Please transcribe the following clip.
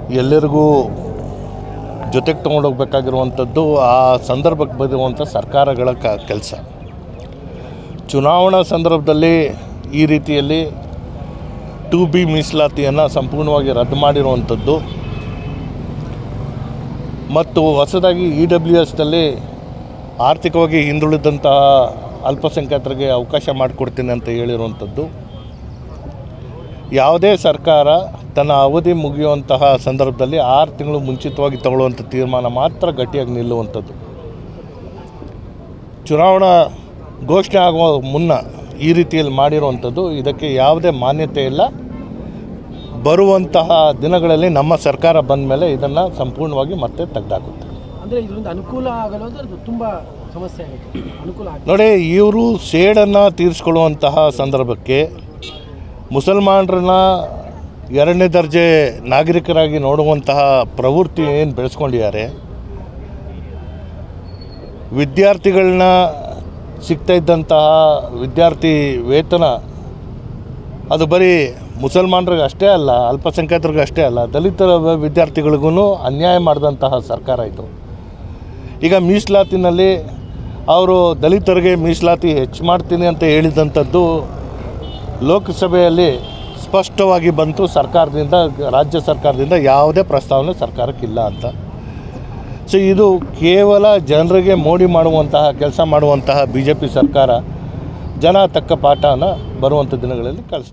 ಎಲ್ಲರಿಗೂ ಜೊತೆಗೆ ತೊಗೊಂಡೋಗ್ಬೇಕಾಗಿರುವಂಥದ್ದು ಆ ಸಂದರ್ಭಕ್ಕೆ ಬಂದಿರುವಂಥ ಸರ್ಕಾರಗಳ ಕ ಕೆಲಸ ಚುನಾವಣಾ ಸಂದರ್ಭದಲ್ಲಿ ಈ ರೀತಿಯಲ್ಲಿ ಟು ಬಿ ಮೀಸಲಾತಿಯನ್ನು ಸಂಪೂರ್ಣವಾಗಿ ರದ್ದು ಮಾಡಿರುವಂಥದ್ದು ಮತ್ತು ಹೊಸದಾಗಿ ಇ ಡಬ್ಲ್ಯೂ ಎಸ್ನಲ್ಲಿ ಆರ್ಥಿಕವಾಗಿ ಹಿಂದುಳಿದಂತಹ ಅಲ್ಪಸಂಖ್ಯಾತರಿಗೆ ಅವಕಾಶ ಮಾಡಿಕೊಡ್ತೀನಿ ಅಂತ ಹೇಳಿರುವಂಥದ್ದು ಯಾವುದೇ ಸರ್ಕಾರ ತನ್ನ ಅವಧಿ ಮುಗಿಯುವಂತಹ ಸಂದರ್ಭದಲ್ಲಿ ಆರು ತಿಂಗಳು ಮುಂಚಿತವಾಗಿ ತಗೊಳ್ಳುವಂಥ ತೀರ್ಮಾನ ಮಾತ್ರ ಗಟ್ಟಿಯಾಗಿ ನಿಲ್ಲುವಂಥದ್ದು ಚುನಾವಣಾ ಘೋಷಣೆ ಆಗುವ ಮುನ್ನ ಈ ರೀತಿಯಲ್ಲಿ ಮಾಡಿರುವಂಥದ್ದು ಇದಕ್ಕೆ ಯಾವುದೇ ಮಾನ್ಯತೆ ಇಲ್ಲ ಬರುವಂತಹ ದಿನಗಳಲ್ಲಿ ನಮ್ಮ ಸರ್ಕಾರ ಬಂದ ಮೇಲೆ ಇದನ್ನು ಸಂಪೂರ್ಣವಾಗಿ ಮತ್ತೆ ತೆಗೆದಾಕುತ್ತೆ ಅಂದರೆ ಇದರಿಂದ ಅನುಕೂಲ ಆಗಲು ಅಂದರೆ ಅದು ತುಂಬ ಸಮಸ್ಯೆ ಆಗುತ್ತೆ ಅನುಕೂಲ ಆಗುತ್ತೆ ನೋಡಿ ಇವರು ಸೇಡನ್ನು ತೀರಿಸ್ಕೊಳ್ಳುವಂತಹ ಸಂದರ್ಭಕ್ಕೆ ಮುಸಲ್ಮಾನರನ್ನ ಎರಡನೇ ದರ್ಜೆ ನಾಗರಿಕರಾಗಿ ನೋಡುವಂತಹ ಪ್ರವೃತ್ತಿ ಏನು ಬೆಳೆಸ್ಕೊಂಡಿದ್ದಾರೆ ವಿದ್ಯಾರ್ಥಿಗಳನ್ನ ಸಿಗ್ತಾ ಇದ್ದಂತಹ ವಿದ್ಯಾರ್ಥಿ ವೇತನ ಅದು ಬರೀ ಮುಸಲ್ಮಾನರಿಗೆ ಅಷ್ಟೇ ಅಲ್ಲ ಅಲ್ಪಸಂಖ್ಯಾತರಿಗೆ ಅಷ್ಟೇ ಅಲ್ಲ ದಲಿತರ ವಿದ್ಯಾರ್ಥಿಗಳಿಗೂ ಅನ್ಯಾಯ ಮಾಡಿದಂತಹ ಸರ್ಕಾರ ಇದು ಈಗ ಮೀಸಲಾತಿನಲ್ಲಿ ಅವರು ದಲಿತರಿಗೆ ಮೀಸಲಾತಿ ಹೆಚ್ಚು ಮಾಡ್ತೀನಿ ಅಂತ ಹೇಳಿದಂಥದ್ದು ಲೋಕಸಭೆಯಲ್ಲಿ ಸ್ಪಷ್ಟವಾಗಿ ಬಂತು ಸರ್ಕಾರದಿಂದ ರಾಜ್ಯ ಸರ್ಕಾರದಿಂದ ಯಾವುದೇ ಪ್ರಸ್ತಾವನೆ ಸರ್ಕಾರಕ್ಕಿಲ್ಲ ಅಂತ ಸೊ ಇದು ಕೇವಲ ಜನರಿಗೆ ಮೋಡಿ ಮಾಡುವಂತಹ ಕೆಲಸ ಮಾಡುವಂತಹ ಬಿ ಜೆ ಪಿ ಸರ್ಕಾರ ಜನ ತಕ್ಕ ಪಾಠನ ಬರುವಂಥ ದಿನಗಳಲ್ಲಿ ಕಳಿಸ್ತಾರೆ